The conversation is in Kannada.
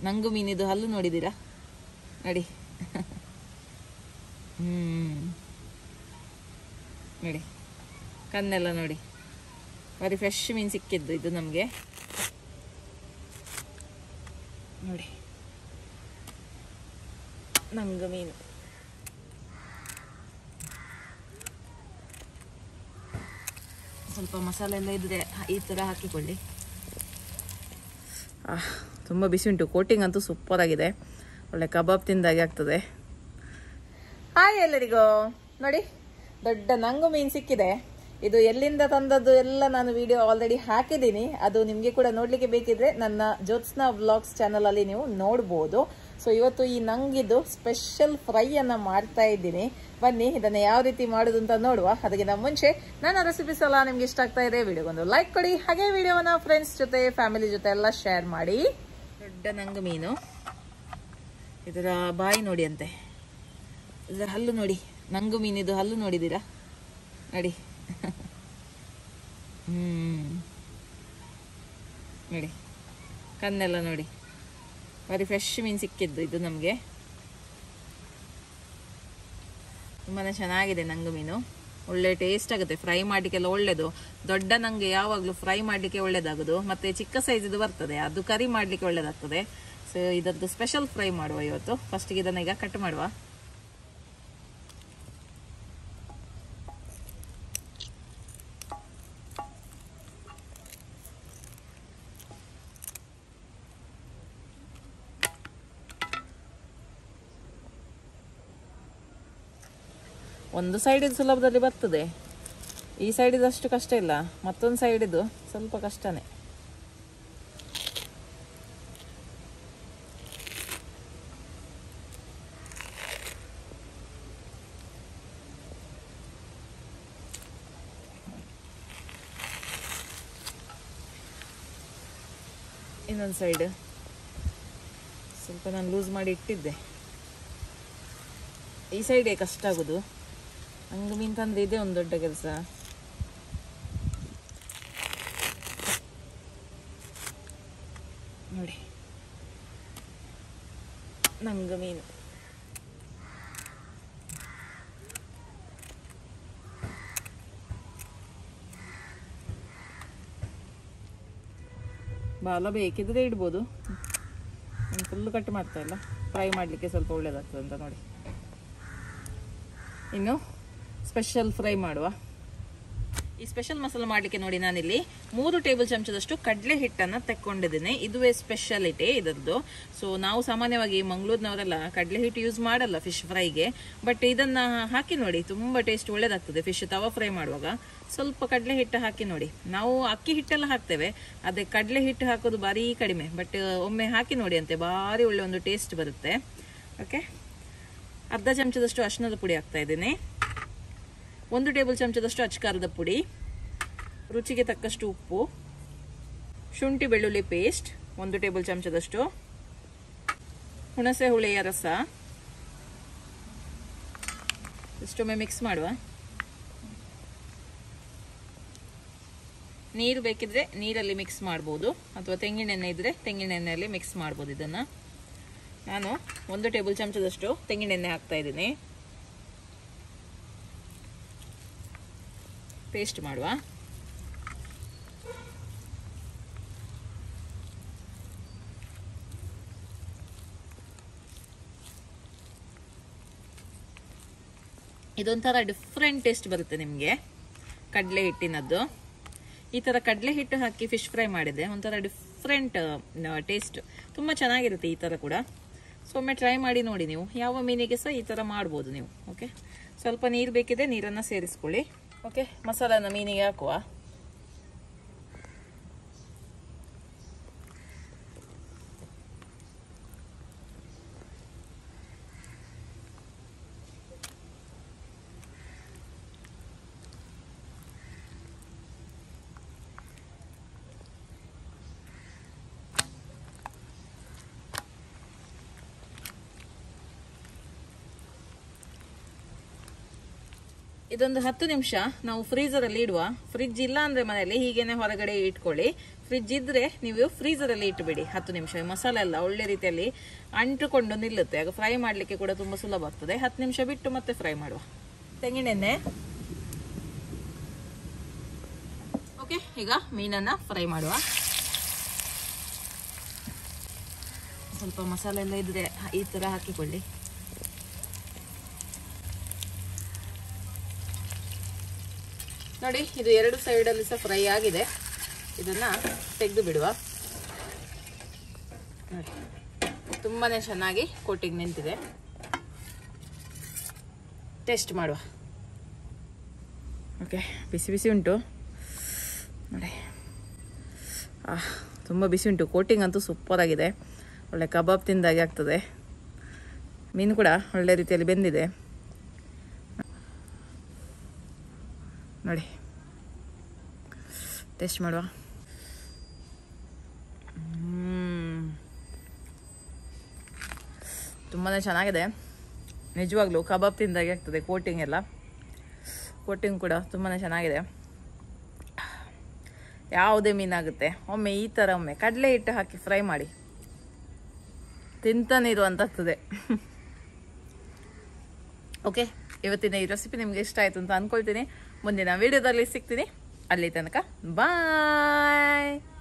ನಂಗು ಮೀನಿದು ಹಲ್ಲು ನೋಡಿದ್ದೀರಾ ನೋಡಿ ಹ್ಮ್ ನೋಡಿ ಕಣ್ಣೆಲ್ಲ ನೋಡಿ ಬರೀ ಫ್ರೆಶ್ ಮೀನು ಸಿಕ್ಕಿದ್ದು ಇದು ನಮಗೆ ನೋಡಿ ನಂಗು ಮೀನು ಸ್ವಲ್ಪ ಮಸಾಲೆ ಎಲ್ಲ ಇದ್ರೆ ಈ ಥರ ಹಾಕಿಕೊಳ್ಳಿ ಆಹ್, ತುಂಬ ಬಿಸಿ ಉಂಟು ಕೋಟಿಂಗ್ ಅಂತೂ ಸೂಪರ್ ಆಗಿದೆ ಒಳ್ಳೆ ಕಬಾಬ್ ತಿಂದಾಗೆ ಆಗ್ತದೆ ಹಾಯ್ ಎಲ್ಲರಿಗೂ ನೋಡಿ ದೊಡ್ಡ ನಂಗು ಮೀನು ಸಿಕ್ಕಿದೆ ಇದು ಎಲ್ಲಿಂದ ತಂದದ್ದು ಎಲ್ಲ ನಾನು ವಿಡಿಯೋ ಆಲ್ರೆಡಿ ಹಾಕಿದ್ದೀನಿ ಅದು ನಿಮಗೆ ಕೂಡ ನೋಡ್ಲಿಕ್ಕೆ ಬೇಕಿದ್ರೆ ನನ್ನ ಜ್ಯೋತ್ಸ್ನಾ ವ್ಲಾಗ್ಸ್ ಚಾನಲ್ ಅಲ್ಲಿ ನೀವು ನೋಡ್ಬೋದು ಸೊ ಇವತ್ತು ಈ ನಂಗಿದು ಸ್ಪೆಷಲ್ ಫ್ರೈ ಅನ್ನ ಮಾಡ್ತಾ ಇದ್ದೀನಿ ಬನ್ನಿ ಇದನ್ನ ಯಾವ ರೀತಿ ಮಾಡುದು ಅಂತ ನೋಡುವ ಅದಕ್ಕಿಂತ ಮುಂಚೆ ನನ್ನ ರೆಸಿಪೀಸ್ ಎಲ್ಲ ನಿಮ್ಗೆ ಇಷ್ಟ ಆಗ್ತಾ ಇದೆ ವಿಡಿಯೋಗೊಂದು ಲೈಕ್ ಕೊಡಿ ಹಾಗೆ ವಿಡಿಯೋನ ಫ್ರೆಂಡ್ಸ್ ಜೊತೆ ಫ್ಯಾಮಿಲಿ ಜೊತೆ ಎಲ್ಲ ಶೇರ್ ಮಾಡಿ ದೊಡ್ಡ ನಂಗು ಮೀನು ಇದರ ಬಾಯಿ ನೋಡಿ ಅಂತೆ ಇದರ ಹಲ್ಲು ನೋಡಿ ನಂಗು ಮೀನಿದು ಹಲ್ಲು ನೋಡಿದ್ದೀರಾ ನೋಡಿ ಹ್ಮ್ ನೋಡಿ ಕಣ್ಣೆಲ್ಲ ನೋಡಿ ಬರೀ ಫ್ರೆಶ್ ಮೀನು ಸಿಕ್ಕಿದ್ದು ಇದು ನಮಗೆ ತುಂಬಾ ಚೆನ್ನಾಗಿದೆ ನಂಗು ಮೀನು ಒಳ್ಳೆ ಟೇಸ್ಟ್ ಆಗುತ್ತೆ ಫ್ರೈ ಮಾಡಲಿಕ್ಕೆಲ್ಲ ಒಳ್ಳೇದು ದೊಡ್ಡ ನಂಗೆ ಯಾವಾಗಲೂ ಫ್ರೈ ಮಾಡಲಿಕ್ಕೆ ಒಳ್ಳೇದಾಗೋದು ಮತ್ತೆ ಚಿಕ್ಕ ಸೈಜ್ ಇದು ಬರ್ತದೆ ಅದು ಕರಿ ಮಾಡಲಿಕ್ಕೆ ಒಳ್ಳೇದಾಗ್ತದೆ ಸೊ ಇದರದ್ದು ಸ್ಪೆಷಲ್ ಫ್ರೈ ಮಾಡುವ ಇವತ್ತು ಫಸ್ಟಿಗೆ ಇದನ್ನ ಈಗ ಕಟ್ ಮಾಡುವ ಒಂದು ಸೈಡಿದು ಸುಲಭದಲ್ಲಿ ಬರ್ತದೆ ಈ ಸೈಡಿದು ಅಷ್ಟು ಕಷ್ಟ ಇಲ್ಲ ಮತ್ತೊಂದು ಸೈಡಿದು ಸ್ವಲ್ಪ ಕಷ್ಟನೇ ಇನ್ನೊಂದು ಸೈಡ್ ಸ್ವಲ್ಪ ನಾನು ಲೂಸ್ ಮಾಡಿ ಇಟ್ಟಿದ್ದೆ ಈ ಸೈಡೇ ಕಷ್ಟ ಆಗೋದು ಹಂಗೆ ಮೀನು ತಂದ್ರೆ ಇದೇ ಒಂದು ದೊಡ್ಡ ಕೆಲಸ ನೋಡಿ ನಂಗೆ ಮೀನು ಬಾಲ ಬೇಕಿದ್ರೆ ಇಡ್ಬೋದು ಫುಲ್ಲು ಕಟ್ ಮಾಡ್ತಾ ಇಲ್ಲ ಫ್ರೈ ಮಾಡಲಿಕ್ಕೆ ಸ್ವಲ್ಪ ಒಳ್ಳೇದಾಗ್ತದೆ ಅಂತ ನೋಡಿ ಇನ್ನು ಸ್ಪೆಷಲ್ ಫ್ರೈ ಮಾಡುವ ಈ ಸ್ಪೆಷಲ್ ಮಸಾಲೆ ಮಾಡಲಿಕ್ಕೆ ನೋಡಿ ನಾನಿಲ್ಲಿ ಮೂರು ಟೇಬಲ್ ಚಮಚದಷ್ಟು ಕಡಲೆ ಹಿಟ್ಟನ್ನು ತೆಕ್ಕೊಂಡಿದ್ದೇನೆ ಇದುವೇ ಸ್ಪೆಷಾಲಿಟಿ ಇದರದ್ದು ಸೊ ನಾವು ಸಾಮಾನ್ಯವಾಗಿ ಮಂಗಳೂರಿನವರೆಲ್ಲ ಕಡಲೆ ಹಿಟ್ಟು ಯೂಸ್ ಮಾಡಲ್ಲ ಫಿಶ್ ಫ್ರೈಗೆ ಬಟ್ ಇದನ್ನ ಹಾಕಿ ನೋಡಿ ತುಂಬಾ ಟೇಸ್ಟ್ ಒಳ್ಳೇದಾಗ್ತದೆ ಫಿಶ್ ತವಾ ಫ್ರೈ ಮಾಡುವಾಗ ಸ್ವಲ್ಪ ಕಡಲೆ ಹಿಟ್ಟು ಹಾಕಿ ನೋಡಿ ನಾವು ಅಕ್ಕಿ ಹಿಟ್ಟೆಲ್ಲ ಹಾಕ್ತೇವೆ ಅದೇ ಕಡಲೆ ಹಿಟ್ಟು ಹಾಕೋದು ಭಾರಿ ಕಡಿಮೆ ಬಟ್ ಒಮ್ಮೆ ಹಾಕಿ ನೋಡಿ ಅಂತೆ ಭಾರಿ ಒಳ್ಳೆ ಒಂದು ಟೇಸ್ಟ್ ಬರುತ್ತೆ ಓಕೆ ಅರ್ಧ ಚಮಚದಷ್ಟು ಅರಿಶಿಣದ ಪುಡಿ ಹಾಕ್ತಾ ಇದ್ದೇನೆ ಒಂದು ಟೇಬಲ್ ಚಮಚದಷ್ಟು ಅಚ್ಕಾರದ ಪುಡಿ ರುಚಿಗೆ ತಕ್ಕಷ್ಟು ಉಪ್ಪು ಶುಂಠಿ ಬೆಳ್ಳುಳ್ಳಿ ಪೇಸ್ಟ್ ಒಂದು ಟೇಬಲ್ ಚಮಚದಷ್ಟು ಹುಣಸೆ ಹುಳಿಯ ರಸ ಇಷ್ಟೊಮ್ಮೆ ಮಿಕ್ಸ್ ಮಾಡುವ ನೀರು ಬೇಕಿದ್ರೆ ನೀರಲ್ಲಿ ಮಿಕ್ಸ್ ಮಾಡ್ಬೋದು ಅಥವಾ ತೆಂಗಿನೆಣ್ಣೆ ಇದ್ರೆ ತೆಂಗಿನೆಣ್ಣೆಯಲ್ಲಿ ಮಿಕ್ಸ್ ಮಾಡ್ಬೋದು ಇದನ್ನ ನಾನು ಒಂದು ಟೇಬಲ್ ಚಮಚದಷ್ಟು ತೆಂಗಿನೆಣ್ಣೆ ಹಾಕ್ತಾ ಇದ್ದೀನಿ ಪೇಸ್ಟ್ ಮಾಡುವ ಇದೊಂಥರ ಡಿಫ್ರೆಂಟ್ ಟೇಸ್ಟ್ ಬರುತ್ತೆ ನಿಮಗೆ ಕಡಲೆ ಹಿಟ್ಟಿನದ್ದು ಈ ಥರ ಕಡಲೆ ಹಿಟ್ಟು ಹಾಕಿ ಫಿಶ್ ಫ್ರೈ ಮಾಡಿದೆ ಒಂಥರ ಡಿಫ್ರೆಂಟ್ ಟೇಸ್ಟ್ ತುಂಬ ಚೆನ್ನಾಗಿರುತ್ತೆ ಈ ಥರ ಕೂಡ ಸೊ ಒಮ್ಮೆ ಟ್ರೈ ಮಾಡಿ ನೋಡಿ ನೀವು ಯಾವ ಮೀನಿಗೆ ಸಹ ಈ ಥರ ಮಾಡ್ಬೋದು ನೀವು ಓಕೆ ಸ್ವಲ್ಪ ನೀರು ಬೇಕಿದೆ ನೀರನ್ನು ಸೇರಿಸ್ಕೊಳ್ಳಿ ಓಕೆ ಮಸಾಲಾನ ಮೀನಿಗೆ ಹಾಕುವ ಇದೊಂದು ಹತ್ತು ನಿಮಿಷ ನಾವು ಫ್ರೀಸರಲ್ಲಿ ಇಡುವ ಫ್ರಿಜ್ ಇಲ್ಲ ಅಂದ್ರೆ ಮನೆಯಲ್ಲಿ ಹೀಗೇನೆ ಹೊರಗಡೆ ಇಟ್ಕೊಳ್ಳಿ ಫ್ರಿಜ್ ಇದ್ರೆ ನೀವು ಫ್ರೀಸರಲ್ಲಿ ಇಟ್ಟುಬಿಡಿ ಹತ್ತು ನಿಮಿಷ ಮಸಾಲೆ ಎಲ್ಲ ಒಳ್ಳೆ ರೀತಿಯಲ್ಲಿ ಅಂಟುಕೊಂಡು ನಿಲ್ಲುತ್ತೆ ಆಗ ಫ್ರೈ ಮಾಡಲಿಕ್ಕೆ ಕೂಡ ತುಂಬಾ ಸುಲಭ ಆಗ್ತದೆ ಹತ್ತು ನಿಮಿಷ ಬಿಟ್ಟು ಮತ್ತೆ ಫ್ರೈ ಮಾಡುವ ತೆಂಗಿನೆಣ್ಣೆ ಓಕೆ ಈಗ ಮೀನನ್ನ ಫ್ರೈ ಮಾಡುವ ಸ್ವಲ್ಪ ಮಸಾಲೆ ಎಲ್ಲ ಇದ್ರೆ ಈ ತರ ಹಾಕಿಕೊಳ್ಳಿ ನೋಡಿ ಇದು ಎರಡು ಸೈಡಲ್ಲಿ ಸಹ ಫ್ರೈ ಆಗಿದೆ ಇದನ್ನ ತೆಗೆದು ಬಿಡುವ ನೋಡಿ ತುಂಬಾನೇ ಚೆನ್ನಾಗಿ ಕೋಟಿಂಗ್ ನಿಂತಿದೆ ಟೇಸ್ಟ್ ಮಾಡುವ ಓಕೆ ಬಿಸಿ ಬಿಸಿ ಉಂಟು ನೋಡಿ ಆ ತುಂಬ ಬಿಸಿ ಉಂಟು ಕೋಟಿಂಗ್ ಅಂತೂ ಸೂಪರ್ ಆಗಿದೆ ಒಳ್ಳೆ ಕಬಾಬ್ ತಿಂದಾಗೆ ಆಗ್ತದೆ ಮೀನು ಕೂಡ ಒಳ್ಳೆ ರೀತಿಯಲ್ಲಿ ಬೆಂದಿದೆ ನೋಡಿ ಟೇಸ್ಟ್ ಮಾಡುವ ತುಂಬಾ ಚೆನ್ನಾಗಿದೆ ನಿಜವಾಗ್ಲೂ ಕಬಾಬ್ ತಿಂದಾಗೆ ಆಗ್ತದೆ ಕೋಟಿಂಗ್ ಎಲ್ಲ ಕೋಟಿಂಗ್ ಕೂಡ ತುಂಬಾ ಚೆನ್ನಾಗಿದೆ ಯಾವುದೇ ಮೀನಾಗುತ್ತೆ ಒಮ್ಮೆ ಈ ಥರ ಒಮ್ಮೆ ಕಡಲೆ ಹಿಟ್ಟು ಹಾಕಿ ಫ್ರೈ ಮಾಡಿ ತಿಂತಾನೆ ಇರುವಂತಾಗ್ತದೆ ಓಕೆ ಇವತ್ತಿನ ಈ ರೆಸಿಪಿ ನಿಮ್ಗೆ ಇಷ್ಟ ಆಯ್ತು ಅಂತ ಅನ್ಕೊಳ್ತೀನಿ ಮುಂದಿನ ವಿಡಿಯೋದಲ್ಲಿ ಸಿಗ್ತೀನಿ ಅಲ್ಲಿ ತನಕ ಬಾಯ್